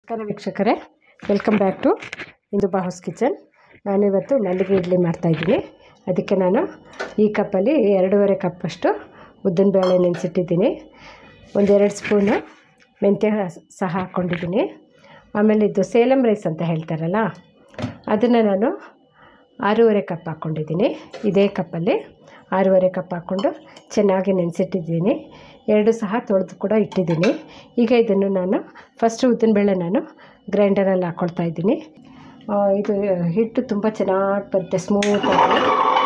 ನಮಸ್ಕಾರ ವೀಕ್ಷಕರೇ welcome back to ಇಂದು ಬಾಹುಸ್ ಕಿಚನ್ ನಾನಿವತ್ತು ಮಲ್ಲಿಗೆ ಇಡ್ಲಿ ಮಾಡ್ತಾಯಿದ್ದೀನಿ ಅದಕ್ಕೆ ನಾನು ಈ ಕಪ್ಪಲ್ಲಿ ಎರಡೂವರೆ ಕಪ್ಪಷ್ಟು ಉದ್ದಿನಬೇಳೆ ನೆನೆಸಿಟ್ಟಿದ್ದೀನಿ ಒಂದೆರಡು ಸ್ಪೂನು ಮೆಂತ್ಯ ಸಹ ಹಾಕ್ಕೊಂಡಿದ್ದೀನಿ ಆಮೇಲೆ ಇದು ಸೇಲಂ ರೈಸ್ ಅಂತ ಹೇಳ್ತಾರಲ್ಲ ಅದನ್ನು ನಾನು ಆರೂವರೆ ಕಪ್ ಹಾಕ್ಕೊಂಡಿದ್ದೀನಿ ಇದೇ ಕಪ್ಪಲ್ಲಿ ಆರೂವರೆ ಕಪ್ ಹಾಕ್ಕೊಂಡು ಚೆನ್ನಾಗಿ ನೆನೆಸಿಟ್ಟಿದ್ದೀನಿ ಎರಡು ಸಹ ತೊಳೆದು ಕೂಡ ಇಟ್ಟಿದ್ದೀನಿ ಈಗ ಇದನ್ನು ನಾನು ಫಸ್ಟು ಉದ್ದಿನಬೇಳೆ ನಾನು ಗ್ರೈಂಡರಲ್ಲಿ ಹಾಕ್ಕೊಳ್ತಾ ಇದ್ದೀನಿ ಆ, ಇದು ಹಿಟ್ಟು ತುಂಬ ಚೆನ್ನಾಗಿ ಬರುತ್ತೆ ಸ್ಮೂತಾಗಿ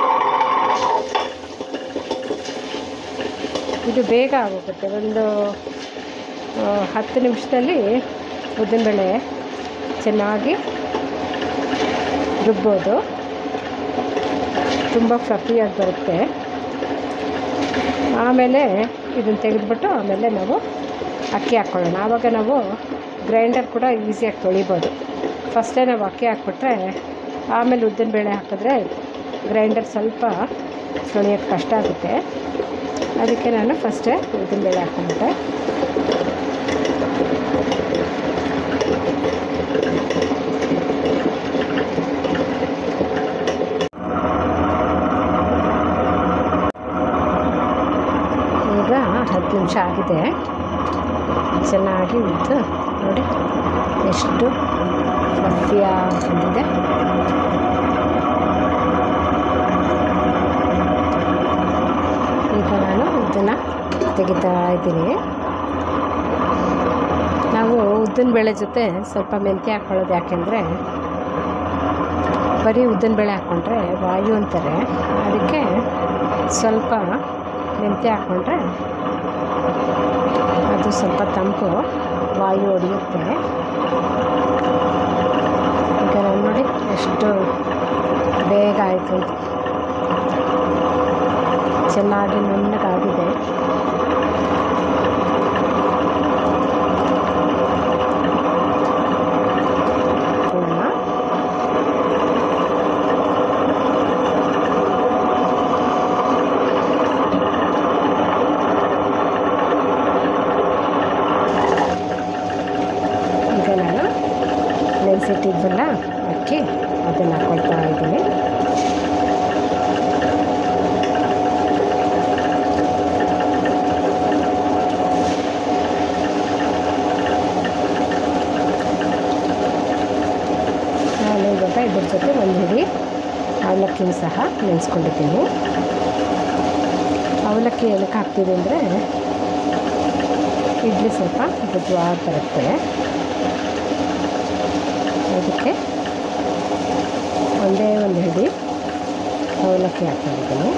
ಇದು ಬೇಗ ಆಗೋಗುತ್ತೆ ಒಂದು ಆ, ಹತ್ತು ನಿಮಿಷದಲ್ಲಿ ಉದ್ದಿನಬೇಳೆ ಚೆನ್ನಾಗಿ ರುಬ್ಬೋದು ತುಂಬ ಫ್ಲಫಿಯಾಗಿ ಬರುತ್ತೆ ಆಮೇಲೆ ಇದನ್ನು ತೆಗೆದುಬಿಟ್ಟು ಆಮೇಲೆ ನಾವು ಅಕ್ಕಿ ಹಾಕ್ಕೊಳ್ಳೋಣ ಆವಾಗ ನಾವು ಗ್ರೈಂಡರ್ ಕೂಡ ಈಸಿಯಾಗಿ ತೊಳಿಬೋದು ಫಸ್ಟೇ ನಾವು ಅಕ್ಕಿ ಹಾಕ್ಬಿಟ್ರೆ ಆಮೇಲೆ ಉದ್ದಿನಬೇಳೆ ಹಾಕಿದ್ರೆ ಗ್ರೈಂಡರ್ ಸ್ವಲ್ಪ ತೊಳೆಯೋಕ್ಕೆ ಕಷ್ಟ ಆಗುತ್ತೆ ಅದಕ್ಕೆ ನಾನು ಫಸ್ಟೇ ಉದ್ದಿನಬೇಳೆ ಹಾಕ್ಕೊಂಬಿಟ್ಟೆ ಈಗ ಹತ್ತು ನಿಮಿಷ ಆಗಿದೆ ಚೆನ್ನಾಗಿ ಉದ್ದು ನೋಡಿ ಎಷ್ಟು ಫ್ಲಫಿಯಾಗಿ ಬಂದಿದೆ ಈಗ ನಾನು ಇದನ್ನು ತೆಗಿತಾ ಇದ್ದೀನಿ ನಾವು ಉದ್ದಿನ ಬೇಳೆ ಜೊತೆ ಸ್ವಲ್ಪ ಮೆಂತ್ಯ ಹಾಕ್ಕೊಳ್ಳೋದು ಯಾಕೆಂದರೆ ಬರೀ ಉದ್ದಿನ ಬೇಳೆ ಹಾಕ್ಕೊಂಡ್ರೆ ವಾಯು ಅಂತಾರೆ ಅದಕ್ಕೆ ಸ್ವಲ್ಪ ಮೆಂತ್ಯ ಹಾಕ್ಕೊಂಡ್ರೆ ಅದು ಸ್ವಲ್ಪ ತಂಪು ವಾಯು ಹೊಡೆಯುತ್ತೆ ಈಗ ನಾನು ನೋಡಿ ಎಷ್ಟು ಬೇಗ ಆಯಿತು ಚೆನ್ನಾಗಿ ನುಣ್ಣಗಾಗಿದೆ ಹೂರ್ಣ. ಈಗ ನಾನು ನೆನೆಸಿಟ್ಟಿದ್ವಲ್ಲ ಅಕ್ಕಿ ಅದನ್ನು ಹಾಕ್ಕೊಳ್ತಾ ಇದ್ದೀನಿ ನಾನು ಇವಾಗ ಇದ್ರ ಜೊತೆ ಒಂದು ಹಿಡಿ ಅವಲಕ್ಕಿನ ಸಹ ನೆನೆಸ್ಕೊಂಡಿದ್ದೀನಿ ಅವಲಕ್ಕಿ ಏನಕ್ಕೆ ಹಾಕ್ತೀವಿ ಅಂದರೆ ಇಡ್ಲಿ ಸ್ವಲ್ಪ ಮೃದುವಾಗಿ ಬರುತ್ತೆ ಅದಕ್ಕೆ ಒಂದೇ ಒಂದು ಹಿಡಿ ಅವಲಕ್ಕಿ ಹಾಕ್ಕೊಂಡಿದ್ದೀನಿ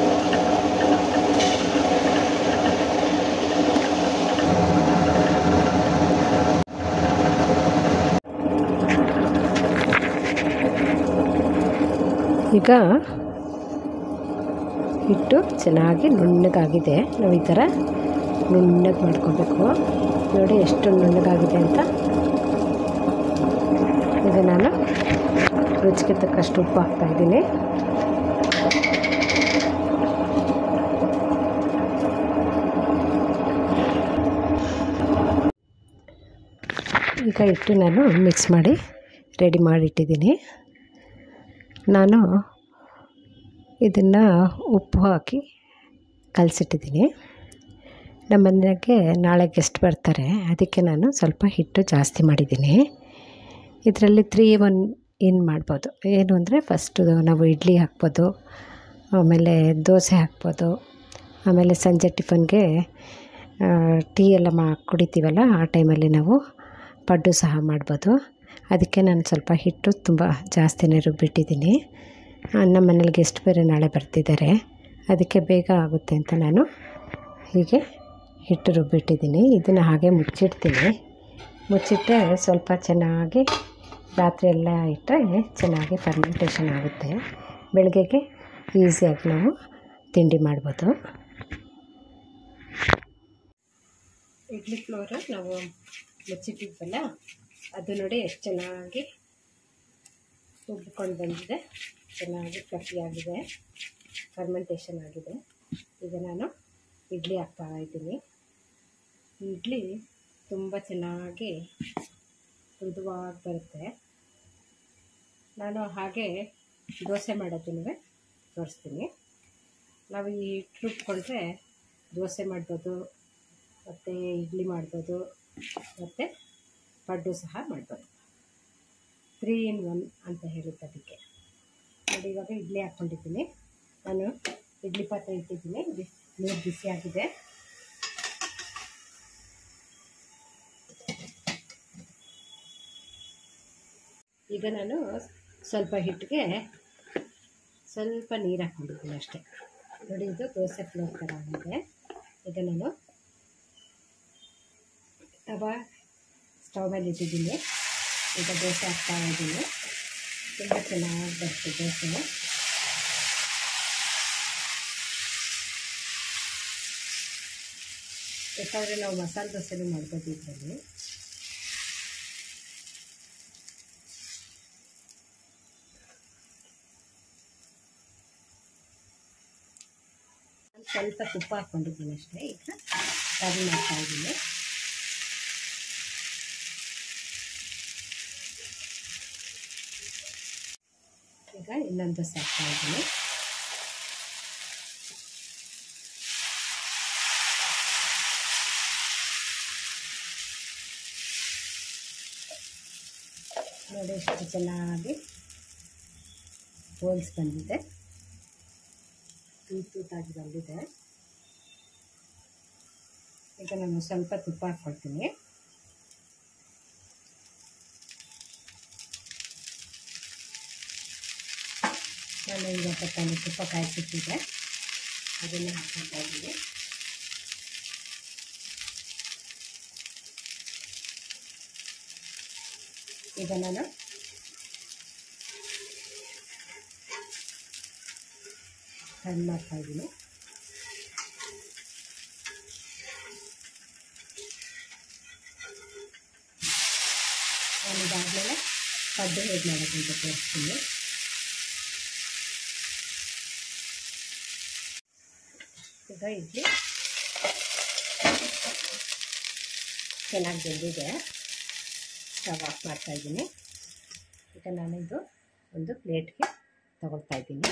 ಈಗ ಹಿಟ್ಟು ಚೆನ್ನಾಗಿ ನುಣ್ಣಗಾಗಿದೆ ನಾವು ಈ ಥರ ನುಣ್ಣಗೆ ಮಾಡ್ಕೋಬೇಕು ನೋಡಿ ಎಷ್ಟು ನುಣ್ಣಗಾಗಿದೆ ಅಂತ ಈಗ ನಾನು ರುಚಿಗೆ ತಕ್ಕಷ್ಟು ಉಪ್ಪು ಹಾಕ್ತಾಯಿದ್ದೀನಿ ಈಗ ಹಿಟ್ಟು ನಾನು ಮಿಕ್ಸ್ ಮಾಡಿ ರೆಡಿ ಮಾಡಿಟ್ಟಿದ್ದೀನಿ ನಾನು ಇದನ್ನು ಉಪ್ಪು ಹಾಕಿ ಕಲಸಿಟ್ಟಿದ್ದೀನಿ ನಮ್ಮ ಮನೆಗೆ ನಾಳೆ ಗೆಸ್ಟ್ ಬರ್ತಾರೆ ಅದಕ್ಕೆ ನಾನು ಸ್ವಲ್ಪ ಹಿಟ್ಟು ಜಾಸ್ತಿ ಮಾಡಿದ್ದೀನಿ ಇದರಲ್ಲಿ ತ್ರೀ ಒನ್ ಇನ್ ಮಾಡ್ಬೋದು ಏನು ಅಂದರೆ ಫಸ್ಟು ನಾವು ಇಡ್ಲಿ ಹಾಕ್ಬೋದು ಆಮೇಲೆ ದೋಸೆ ಹಾಕ್ಬೋದು ಆಮೇಲೆ ಸಂಜೆ ಟಿಫನ್ಗೆ ಟೀ ಎಲ್ಲ ಮಾ ಕುಡಿತೀವಲ್ಲ ಆ ಟೈಮಲ್ಲಿ ನಾವು ಪಡ್ಡು ಸಹ ಮಾಡ್ಬೋದು ಅದಕ್ಕೆ ನಾನು ಸ್ವಲ್ಪ ಹಿಟ್ಟು ತುಂಬ ಜಾಸ್ತಿನೇ ರುಬ್ಬಿಟ್ಟಿದ್ದೀನಿ ಆ, ನಮ್ಮ ಮನೇಲಿ ಗೆಸ್ಟ್ ಬೇರೆ ನಾಳೆ ಬರ್ತಿದ್ದಾರೆ ಅದಕ್ಕೆ ಬೇಗ ಆಗುತ್ತೆ ಅಂತ ನಾನು ಹೀಗೆ ಹಿಟ್ಟು ರುಬ್ಬಿಟ್ಟಿದ್ದೀನಿ ಇದನ್ನು ಹಾಗೆ ಮುಚ್ಚಿಡ್ತೀನಿ ಮುಚ್ಚಿಟ್ಟರೆ ಸ್ವಲ್ಪ ಚೆನ್ನಾಗಿ ರಾತ್ರಿ ಎಲ್ಲ ಇಟ್ಟರೆ ಚೆನ್ನಾಗಿ ಫರ್ಮೆಂಟೇಷನ್ ಆಗುತ್ತೆ ಬೆಳಗ್ಗೆಗೆ ಈಸಿಯಾಗಿ ನಾವು ತಿಂಡಿ ಮಾಡ್ಬೋದು ಇಡ್ಲಿ ಫ್ಲೋರು ನಾವು ಮುಚ್ಚಿಟ್ಟಿದ್ವಲ್ಲ ಅದು ನೋಡಿ ಎಷ್ಟು ಚೆನ್ನಾಗಿ ಉಬ್ಬಿಕೊಂಡು ಬಂದಿದೆ ಚೆನ್ನಾಗಿ ಫ್ಲಫಿಯಾಗಿದೆ ಫರ್ಮೆಂಟೇಷನ್ ಆಗಿದೆ ಈಗ ನಾನು ಇಡ್ಲಿ ಹಾಕ್ತಾ ಇದ್ದೀನಿ ಇಡ್ಲಿ ತುಂಬ ಚೆನ್ನಾಗಿ ಮೃದುವಾಗಿ ಬರುತ್ತೆ ನಾನು ಹಾಗೆ ದೋಸೆ ಮಾಡೋದನ್ನು ತೋರಿಸ್ತೀನಿ ನಾವು ಈ ಹಿಟ್ಟು ರುಬ್ಕೊಂಡ್ರೆ ದೋಸೆ ಮಾಡ್ಬೋದು ಮತ್ತು ಇಡ್ಲಿ ಮಾಡ್ಬೋದು ಮತ್ತು ಪಡ್ಡು ಸಹ ಮಾಡ್ಬೋದು ತ್ರೀ ಇನ್ ಒನ್ ಅಂತ ಹೇಳುತ್ತೆ ಅದಕ್ಕೆ ನೋಡಿ ಇವಾಗ ಇಡ್ಲಿ ಹಾಕ್ಕೊಂಡಿದ್ದೀನಿ ನಾನು ಇಡ್ಲಿ ಪಾತ್ರೆ ಇಟ್ಟಿದ್ದೀನಿ ಬಿಸಿ ನೀರು ಬಿಸಿ ಆಗಿದೆ ಈಗ ನಾನು ಸ್ವಲ್ಪ ಹಿಟ್ಟಿಗೆ ಸ್ವಲ್ಪ ನೀರು ಹಾಕ್ಕೊಂಡಿದ್ದೀನಿ ಅಷ್ಟೇ ನೋಡಿ ಇದು ದೋಸೆ ಫ್ಲೋರ್ ಥರ ಆಗಿದೆ ಈಗ ನಾನು ತವ ಸ್ಟವ್ ಮೇಲೆ ಇಟ್ಟಿದ್ದೀನಿ ಈಗ ದೋಸೆ ಹಾಕ್ತಾ ಇದ್ದೀನಿ ತುಂಬ ಚೆನ್ನಾಗಿ ಬರುತ್ತೆ ದೋಸೆ ಬೇಕಾದರೆ ನಾವು ಮಸಾಲೆ ದೋಸೆನೂ ಮಾಡ್ಬೋದು ಇದರಲ್ಲಿ ಸ್ವಲ್ಪ ತುಪ್ಪ ಹಾಕ್ಕೊಂಡಿದ್ದೀನಿ ಅಷ್ಟೇ ಈಗ ಕರಿ ಮಾಡ್ತಾ ಇದ್ದೀನಿ ಈಗ ಇನ್ನೊಂದು ದೋಸೆ ಹಾಕ್ತಾ ಇದ್ದೀನಿ ನೋಡಿ ಎಷ್ಟು ಚೆನ್ನಾಗಿ ಹೋಲ್ಸ್ ಬಂದಿದೆ ತೂತು ತೂತಾಗಿ ಬಂದಿದೆ ಈಗ ನಾನು ಸ್ವಲ್ಪ ತುಪ್ಪ ಹಾಕ್ಕೊಳ್ತೀನಿ ನಾನು ಈಗ ಸ್ವಲ್ಪ ತುಪ್ಪ ಕಾಯಿಸಿಟ್ಟಿದ್ದೆ ಅದನ್ನು ಹಾಕ್ಕೊಳ್ತಾ ಇದ್ದೀನಿ ಈಗ ನಾನು ಟರ್ನ್ ಮಾಡ್ತಾ ಇದ್ದೀನಿ ನಾನು ಇದಾದಮೇಲೆ ಪಡ್ಡು ಹೇಗೆ ಮಾಡೋಕ್ಕಂತ ತೋರಿಸ್ತೀನಿ ಈಗ ಇಡ್ಲಿ ಚೆನ್ನಾಗಿ ಬೆಂದಿದೆ ಸ್ಟವ್ ಆಫ್ ಮಾಡ್ತಾಯಿದ್ದೀನಿ ಈಗ ನಾನು ಇದು ಒಂದು ಪ್ಲೇಟ್ಗೆ ತಗೊಳ್ತಾ ಇದ್ದೀನಿ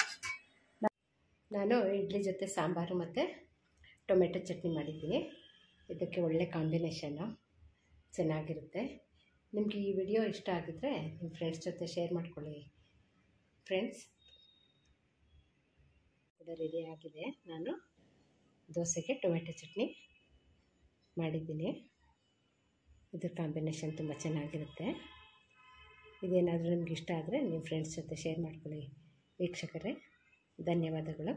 ನಾನು ಇಡ್ಲಿ ಜೊತೆ ಸಾಂಬಾರು ಮತ್ತು ಟೊಮೆಟೊ ಚಟ್ನಿ ಮಾಡಿದ್ದೀನಿ ಇದಕ್ಕೆ ಒಳ್ಳೆ ಕಾಂಬಿನೇಷನ್ನು ಚೆನ್ನಾಗಿರುತ್ತೆ ನಿಮಗೆ ಈ ವಿಡಿಯೋ ಇಷ್ಟ ಆಗಿದ್ದರೆ ನಿಮ್ಮ ಫ್ರೆಂಡ್ಸ್ ಜೊತೆ ಶೇರ್ ಮಾಡ್ಕೊಳ್ಳಿ ಫ್ರೆಂಡ್ಸ್ ಕೂಡ ರೆಡಿ ಆಗಿದೆ ನಾನು ದೋಸೆಗೆ ಟೊಮೆಟೊ ಚಟ್ನಿ ಮಾಡಿದ್ದೀನಿ ಇದ್ರ ಕಾಂಬಿನೇಷನ್ ತುಂಬ ಚೆನ್ನಾಗಿರುತ್ತೆ ಇದೇನಾದರೂ ನಿಮ್ಗೆ ಇಷ್ಟ ಆದರೆ ನಿಮ್ಮ ಫ್ರೆಂಡ್ಸ್ ಜೊತೆ ಶೇರ್ ಮಾಡ್ಕೊಳ್ಳಿ ವೀಕ್ಷಕರೇ ಧನ್ಯವಾದಗಳು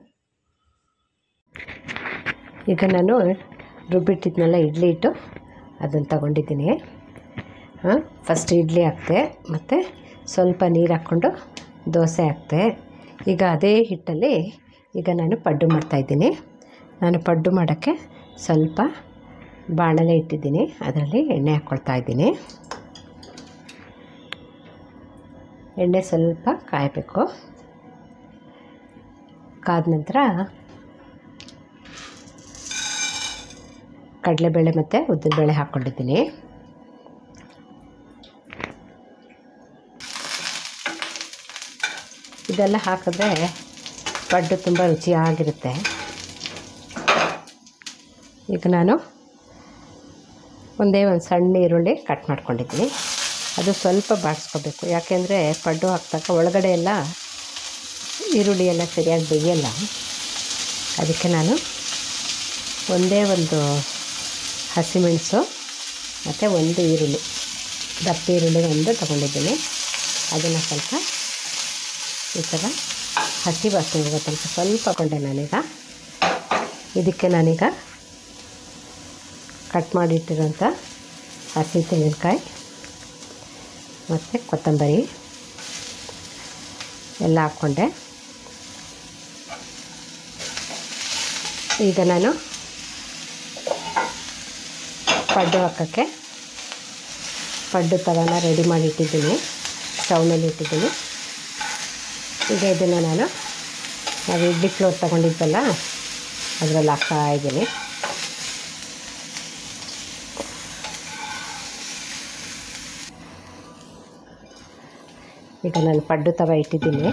ಈಗ ನಾನು ರುಬ್ಬಿಟ್ಟಿದ್ನಲ್ಲ ಇಡ್ಲಿ ಇಟ್ಟು ಅದನ್ನು ತಗೊಂಡಿದ್ದೀನಿ ಹಾಂ ಫಸ್ಟ್ ಇಡ್ಲಿ ಹಾಕ್ತೆ ಮತ್ತು ಸ್ವಲ್ಪ ನೀರು ಹಾಕ್ಕೊಂಡು ದೋಸೆ ಹಾಕ್ತೆ ಈಗ ಅದೇ ಹಿಟ್ಟಲ್ಲಿ ಈಗ ನಾನು ಪಡ್ಡು ಮಾಡ್ತಾಯಿದ್ದೀನಿ ನಾನು ಪಡ್ಡು ಮಾಡೋಕ್ಕೆ ಸ್ವಲ್ಪ ಬಾಣಲೆ ಇಟ್ಟಿದ್ದೀನಿ ಅದರಲ್ಲಿ ಎಣ್ಣೆ ಹಾಕ್ಕೊಳ್ತಾ ಇದ್ದೀನಿ ಎಣ್ಣೆ ಸ್ವಲ್ಪ ಕಾಯಬೇಕು ಕಾದ ನಂತರ ಕಡಲೆಬೇಳೆ ಮತ್ತು ಉದ್ದಿನಬೇಳೆ ಹಾಕ್ಕೊಂಡಿದ್ದೀನಿ ಇದೆಲ್ಲ ಹಾಕಿದ್ರೆ ಪಡ್ಡು ತುಂಬ ರುಚಿಯಾಗಿರುತ್ತೆ ಈಗ ನಾನು ಒಂದೇ ಒಂದು ಸಣ್ಣ ಈರುಳ್ಳಿ ಕಟ್ ಮಾಡ್ಕೊಂಡಿದ್ದೀನಿ ಅದು ಸ್ವಲ್ಪ ಬಾಡಿಸ್ಕೋಬೇಕು ಯಾಕೆಂದರೆ ಪಡ್ಡು ಹಾಕ್ದಾಗ ಒಳಗಡೆ ಎಲ್ಲ ಈರುಳ್ಳಿ ಎಲ್ಲ ಸರಿಯಾಗಿ ಬೇಯಲ್ಲ ಅದಕ್ಕೆ ನಾನು ಒಂದೇ ಒಂದು ಹಸಿಮೆಣಸು ಮತ್ತು ಒಂದು ಈರುಳ್ಳಿ ದಪ್ಪ ಈರುಳ್ಳಿ ಒಂದು ತೊಗೊಂಡಿದ್ದೀನಿ ಅದನ್ನು ಸ್ವಲ್ಪ ಈ ಥರ ಹಸಿ ವಾಸನೆ ಹೋಗೋ ತನಕ ಸ್ವಲ್ಪ ಕೊಂಡೆ ನಾನೀಗ ಇದಕ್ಕೆ ನಾನೀಗ ಕಟ್ ಮಾಡಿಟ್ಟಿರೋಂಥ ಹಸಿ ತೆಂಗಿನಕಾಯಿ ಮತ್ತು ಕೊತ್ತಂಬರಿ ಎಲ್ಲ ಹಾಕ್ಕೊಂಡೆ ಈಗ ನಾನು ಪಡ್ಡು ಹಾಕೋಕ್ಕೆ ಪಡ್ಡು ತವನ ರೆಡಿ ಮಾಡಿ ಇಟ್ಟಿದ್ದೀನಿ ಸ್ಟವ್ ಮೇಲೆ ಇಟ್ಟಿದ್ದೀನಿ ಈಗ ಇದನ್ನು ನಾನು ನಾವು ಇಡ್ಲಿ ಫ್ಲೋರ್ ತೊಗೊಂಡಿದ್ದಲ್ಲ ಅದರಲ್ಲಿ ಹಾಕ್ತಾ ಇದ್ದೀನಿ ಈಗ ನಾನು ಪಡ್ಡು ತವ ಇಟ್ಟಿದ್ದೀನಿ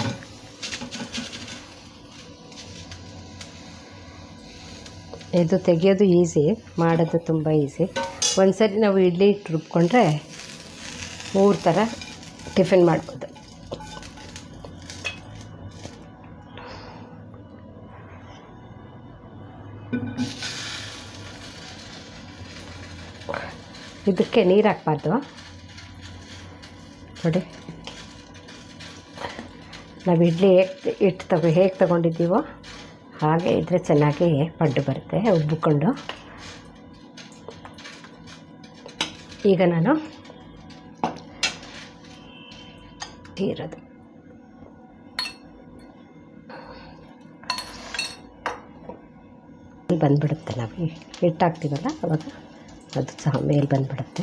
ಇದು ತೆಗೆಯೋದು ಈಸಿ ಮಾಡೋದು ತುಂಬ ಈಸಿ ಒಂದ್ಸರಿ ನಾವು ಇಡ್ಲಿ ಹಿಟ್ಟು ರುಬ್ಕೊಂಡ್ರೆ ಮೂರು ಥರ ಟಿಫಿನ್ ಮಾಡ್ಬೋದು ಇದಕ್ಕೆ ನೀರು ಹಾಕ್ಬಾರ್ದು ನೋಡಿ ನಾವು ಇಡ್ಲಿ ಹೇಗೆ ಹಿಟ್ಟು ತಗೋ ಹೇಗೆ ತಗೊಂಡಿದ್ದೀವೋ ಹಾಗೆ ಇದ್ದರೆ ಚೆನ್ನಾಗಿ ಪಡ್ಡು ಬರುತ್ತೆ ಉಬ್ಬಿಕೊಂಡು ಈಗ ನಾನು ಇರೋದು ಬಂದ್ಬಿಡುತ್ತೆ ನಾವು ಹಿಟ್ಟು ಹಾಕ್ತೀವಲ್ಲ ಅವಾಗ ಅದು ಸಹ ಮೇಲೆ ಬಂದ್ಬಿಡುತ್ತೆ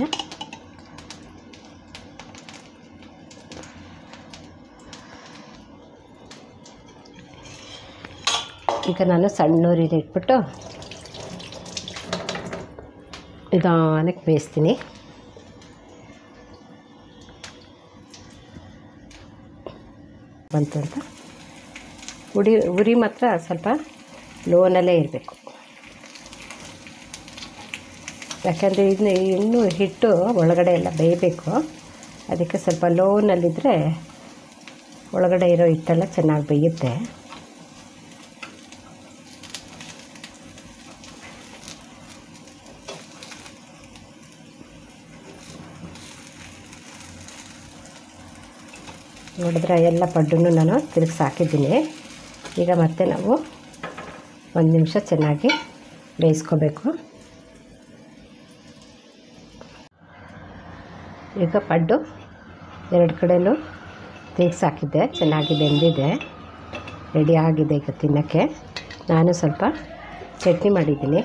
ಈಗ ನಾನು ಸಣ್ಣೂರಿನ ಇಟ್ಬಿಟ್ಟು ನಿಧಾನಕ್ಕೆ ಬೇಯಿಸ್ತೀನಿ ಬಂತು ಅಂತ ಉಡಿ ಉರಿ ಮಾತ್ರ ಸ್ವಲ್ಪ ಲೋನಲ್ಲೇ ಇರಬೇಕು ಯಾಕೆಂದರೆ ಇದನ್ನ ಇನ್ನೂ ಹಿಟ್ಟು ಒಳಗಡೆ ಎಲ್ಲ ಬೇಯಬೇಕು ಅದಕ್ಕೆ ಸ್ವಲ್ಪ ಲೋನಲ್ಲಿದ್ದರೆ ಒಳಗಡೆ ಇರೋ ಹಿಟ್ಟೆಲ್ಲ ಚೆನ್ನಾಗಿ ಬೇಯುತ್ತೆ ನೋಡಿದ್ರೆ ಎಲ್ಲ ಪಡ್ಡನ್ನು ನಾನು ತಿರುಗಿಸಿ ಹಾಕಿದ್ದೀನಿ ಈಗ ಮತ್ತೆ ನಾವು ಒಂದು ನಿಮಿಷ ಚೆನ್ನಾಗಿ ಬೇಯಿಸ್ಕೋಬೇಕು ಈಗ ಪಡ್ಡು ಎರಡು ಕಡೆಯೂ ತಿರುಗಿಸಿ ಹಾಕಿದ್ದೆ ಚೆನ್ನಾಗಿ ಬೆಂದಿದೆ ರೆಡಿ ಆಗಿದೆ ಈಗ ತಿನ್ನೋಕ್ಕೆ ನಾನು ಸ್ವಲ್ಪ ಚಟ್ನಿ ಮಾಡಿದ್ದೀನಿ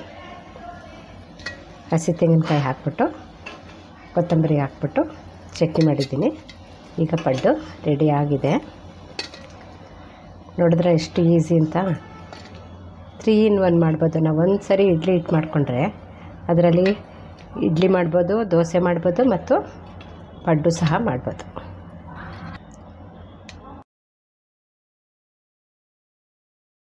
ಹಸಿ ತೆಂಗಿನಕಾಯಿ ಹಾಕ್ಬಿಟ್ಟು ಕೊತ್ತಂಬರಿ ಹಾಕ್ಬಿಟ್ಟು ಚಟ್ನಿ ಮಾಡಿದ್ದೀನಿ ಈಗ ಪಡ್ಡು ರೆಡಿ ಆಗಿದೆ ನೋಡಿದ್ರೆ ಎಷ್ಟು ಈಸಿ ಅಂತ ತ್ರೀ ಇನ್ ಒನ್ ಮಾಡ್ಬೋದು ನಾವು ಒಂದು ಸರಿ ಇಡ್ಲಿ ಹಿಟ್ಟು ಮಾಡಿಕೊಂಡ್ರೆ ಅದರಲ್ಲಿ ಇಡ್ಲಿ ಮಾಡ್ಬೋದು ದೋಸೆ ಮಾಡ್ಬೋದು ಮತ್ತು ಪಡ್ಡು ಸಹ ಮಾಡ್ಬೋದು